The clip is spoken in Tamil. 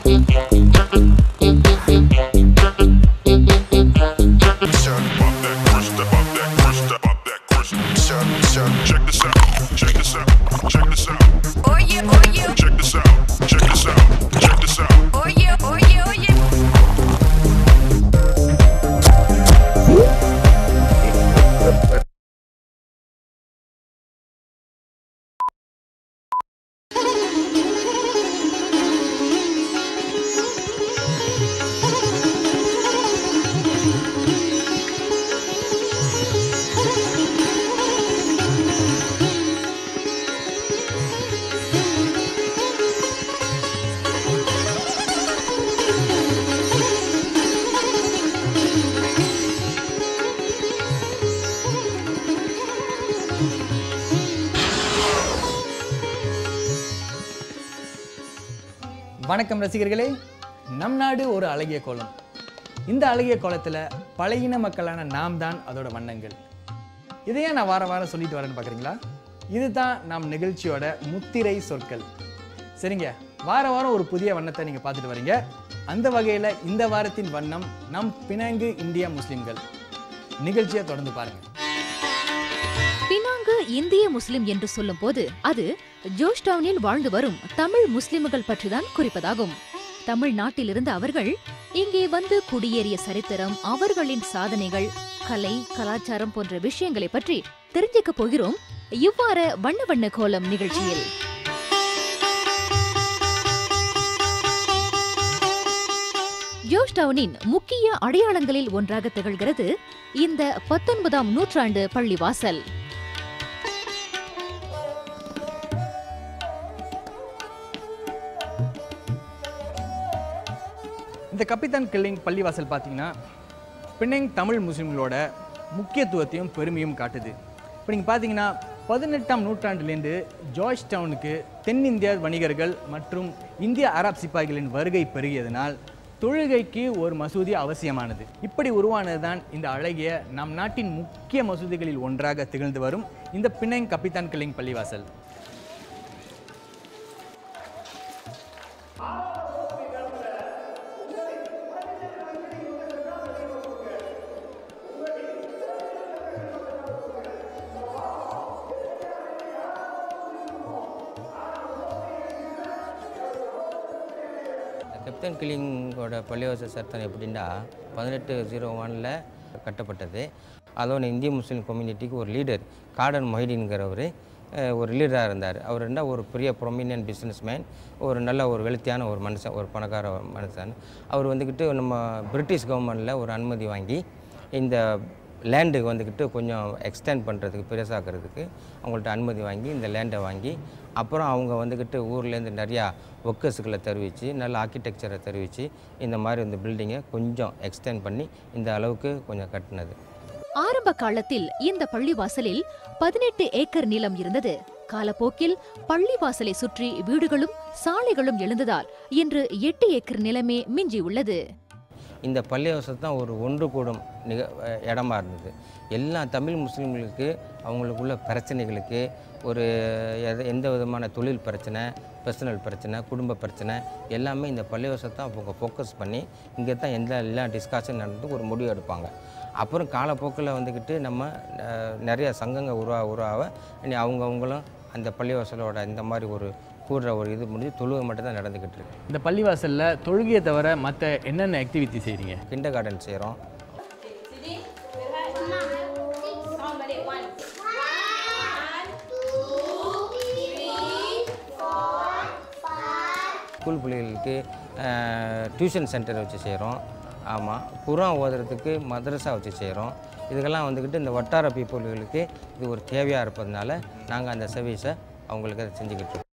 Check, pop that crystal, pop that crystal, pop that crystal. Check, check, check this out, check this out, check this out. Oye, oye, Check this out, check this out, check this out. oye, oye, oye. வணக்கம் ரசிகர்களே நம் நாடு ஒரு அழகிய கோலம் இந்த அழகிய கோலத்தில் பழையின மக்களான நாம் தான் அதோட வண்ணங்கள் இதையே நான் வாரம் வாரம் சொல்லிட்டு வரேன்னு பார்க்குறீங்களா இதுதான் நம் நிகழ்ச்சியோட முத்திரை சொற்கள் சரிங்க வார வாரம் ஒரு புதிய வண்ணத்தை நீங்கள் பார்த்துட்டு வரீங்க அந்த வகையில் இந்த வாரத்தின் வண்ணம் நம் பினாங்கு இந்தியா முஸ்லிம்கள் நிகழ்ச்சியை தொடர்ந்து பாருங்கள் பினாங்கு இந்திய முஸ்லிம் என்று சொல்லும்போது அது ஜோஷ் டவுனில் வாழ்ந்து வரும் தமிழ் முஸ்லிம்கள் பற்றிதான் குறிப்பதாகும் தமிழ்நாட்டிலிருந்து அவர்கள் இங்கே வந்து குடியேறிய சரித்திரம் அவர்களின் சாதனைகள் கலை கலாச்சாரம் போன்ற விஷயங்களை பற்றி தெரிஞ்சுக்க போகிறோம் இவ்வாறு வண்ண வண்ண கோலம் நிகழ்ச்சியில் ஜோஷ் டவுனின் முக்கிய அடையாளங்களில் ஒன்றாக திகழ்கிறது இந்த பத்தொன்பதாம் நூற்றாண்டு பள்ளிவாசல் இந்த கப்பித்தான் கில்லிங் பள்ளிவாசல் பார்த்தீங்கன்னா பின்னங் தமிழ் முஸ்லிம்களோட முக்கியத்துவத்தையும் பெருமையும் காட்டுது இப்போ நீங்கள் பார்த்தீங்கன்னா பதினெட்டாம் நூற்றாண்டிலேருந்து ஜார்ஜ் டவுனுக்கு தென்னிந்திய வணிகர்கள் மற்றும் இந்திய அரப் சிப்பாய்களின் வருகை பெருகியதனால் தொழுகைக்கு ஒரு மசூதி அவசியமானது இப்படி உருவானது தான் இந்த அழகிய நம் நாட்டின் முக்கிய மசூதிகளில் ஒன்றாக திகழ்ந்து வரும் இந்த பின்னங் கப்பித்தான் கில்லிங் பள்ளிவாசல் கேப்டன் கில்லிங்கோட பள்ளிவாச சட்டம் எப்படின்னா பதினெட்டு ஜீரோ ஒனில் கட்டப்பட்டது அதோட இந்திய முஸ்லீம் கம்யூனிட்டிக்கு ஒரு லீடர் கார்டன் மொஹிடின்கிறவர் ஒரு லீடராக இருந்தார் அவர் ரெண்டா ஒரு பெரிய ப்ரொமினியன்ட் பிஸ்னஸ்மேன் ஒரு நல்ல ஒரு வெளுத்தியான ஒரு மனுஷன் ஒரு பணக்கார மனுஷன் அவர் வந்துக்கிட்டு நம்ம பிரிட்டிஷ் கவர்மெண்ட்டில் ஒரு அனுமதி வாங்கி இந்த லேண்டுக்கு வந்துக்கிட்டு கொஞ்சம் எக்ஸ்டெண்ட் பண்ணுறதுக்கு பெருசாக்கிறதுக்கு அவங்கள்ட்ட அனுமதி வாங்கி இந்த லேண்டை வாங்கி அப்புறம் அவங்க வந்துக்கிட்டு ஊர்லேருந்து நிறையா ஒர்க்கர்ஸுகளை தெரிவித்து நல்ல ஆர்கிடெக்சரை தெரிவித்து இந்த மாதிரி இந்த பில்டிங்கை கொஞ்சம் எக்ஸ்டெண்ட் பண்ணி இந்த அளவுக்கு கொஞ்சம் கட்டினது ஆரம்ப காலத்தில் இந்த பள்ளிவாசலில் பதினெட்டு ஏக்கர் நிலம் இருந்தது காலப்போக்கில் பள்ளிவாசலை சுற்றி வீடுகளும் சாலைகளும் எழுந்ததால் இன்று எட்டு ஏக்கர் நிலமே மிஞ்சியுள்ளது இந்த பள்ளிவாசல் தான் ஒரு ஒன்று கூடும் நிக அஹ் இடமா இருந்தது எல்லா தமிழ் முஸ்லீம்களுக்கு அவங்களுக்குள்ள பிரச்சனைகளுக்கு ஒரு எத எந்த விதமான தொழில் பிரச்சனை பர்சனல் பிரச்சனை குடும்ப பிரச்சனை எல்லாமே இந்த பள்ளிவாசல் தான் அவங்க ஃபோக்கஸ் பண்ணி இங்கே தான் எந்த எல்லா டிஸ்கஷன் நடந்து ஒரு முடிவு எடுப்பாங்க அப்புறம் காலப்போக்கில் வந்துக்கிட்டு நம்ம அஹ், நிறைய சங்கங்கள் உருவா உருவாக இனி அவங்கவுங்களும் அந்த பள்ளிவாசலோட இந்த மாதிரி ஒரு கூடுற ஒரு இது முடிஞ்சு தொழுகை மட்டும் தான் நடந்துக்கிட்டு இருக்கு இந்த பள்ளிவாசலில் தொழுகையை தவிர மற்ற என்னென்ன ஆக்டிவிட்டி செய்கிறீங்க கிண்டர் கார்டன் செய்கிறோம் ஸ்கூல் பிள்ளைகளுக்கு டியூஷன் சென்டர் வச்சு செய்கிறோம் ஆமாம் குரான் ஓதுறதுக்கு மதரசா வச்சு செய்கிறோம் இதுக்கெல்லாம் வந்துக்கிட்டு இந்த வட்டார பீப்புள்களுக்கு இது ஒரு தேவையாக இருப்பதுனால நாங்கள் அந்த சர்வீஸை அவங்களுக்கு அதை செஞ்சுக்கிட்டு இருக்கோம்